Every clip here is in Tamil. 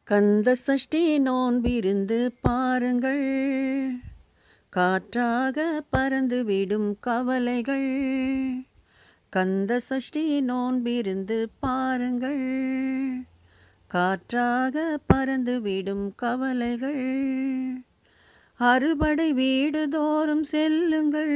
கந்த சஷ்டி நோன்பிருந்து பாருங்கள் காற்றாக பறந்து விடும் கவலைகள் கந்த சஷ்டி நோன்பிருந்து பாருங்கள் காற்றாக பறந்து விடும் கவலைகள் அறுபடை வீடுதோறும் செல்லுங்கள்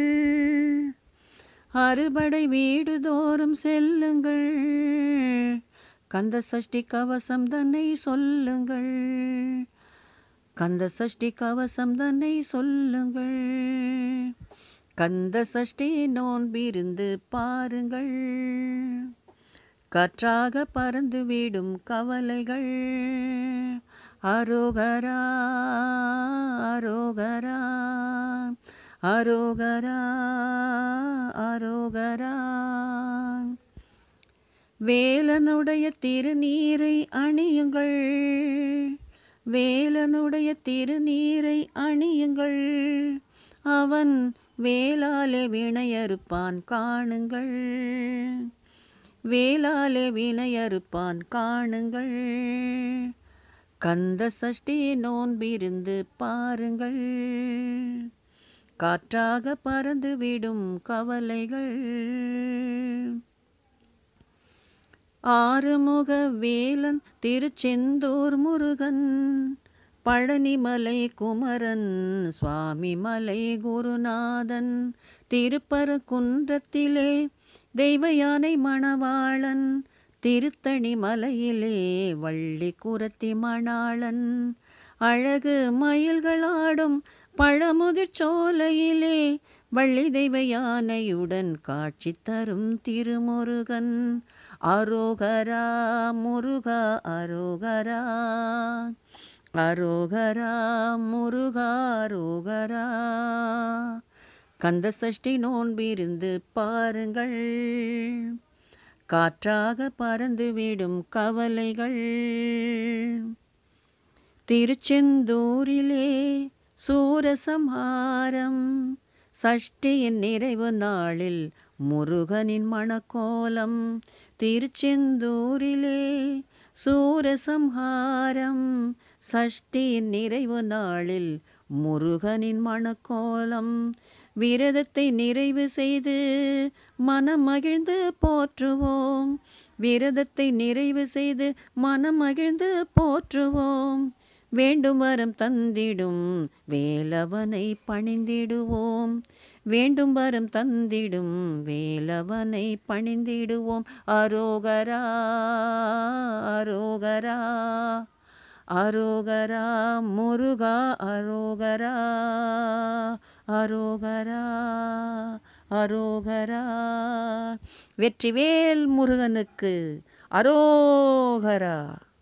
அறுபடை வீடுதோறும் செல்லுங்கள் கந்த சஷ்டி கவசம் தன்னை சொல்லுங்கள் கந்த சஷ்டி கவசம் தன்னை சொல்லுங்கள் கந்த சஷ்டி நோன்பிருந்து பாருங்கள் காற்றாக பறந்து விடும் கவலைகள் அரோகரா அரோகரா அரோகரா அரோகரா வேலனுடைய திருநீரை அணியுங்கள் வேலனுடைய திருநீரை அணியுங்கள் அவன் வேளாலே வினையறுப்பான் காணுங்கள் வேளாலே வினையறுப்பான் காணுங்கள் கந்த சஷ்டி நோன்பிருந்து பாருங்கள் காற்றாக பறந்து விடும் கவலைகள் ஆறுமுக வேலன் திருச்செந்தூர் முருகன் பழனிமலை குமரன் சுவாமி மலை குருநாதன் திருப்பரங்குன்றத்திலே தெய்வ யானை மணவாளன் திருத்தணி மலையிலே வள்ளி குரத்தி மணாளன் அழகு மயில்களாடும் பழமுதிர் சோலையிலே வள்ளி தெய்வ யானையுடன் காட்சி தரும் திருமுருகன் அரோகரா முருகா அரோகரா அரோகரா முருகா அரோகரா கந்த சஷ்டி நோன்பிருந்து பாருங்கள் காற்றாக பறந்து விடும் கவலைகள் திருச்செந்தூரிலே சூரசம்ஹாரம் சஷ்டியின் நிறைவு நாளில் முருகனின் மணக்கோலம் திருச்செந்தூரிலே சூரசம்ஹாரம் சஷ்டியின் நிறைவு நாளில் முருகனின் மணக்கோலம் விரதத்தை நிறைவு செய்து மனம் மகிழ்ந்து போற்றுவோம் விரதத்தை நிறைவு செய்து மனம் மகிழ்ந்து போற்றுவோம் வேண்டும் வரம் தந்திடும் வேலவனை பணிந்திடுவோம் வேண்டும் வரம் தந்திடும் வேலவனை பணிந்திடுவோம் அரோகரா அரோகரா அரோகரா முருகா அரோகரா அரோகரா அரோகரா வெற்றிவேல் முருகனுக்கு அரோகரா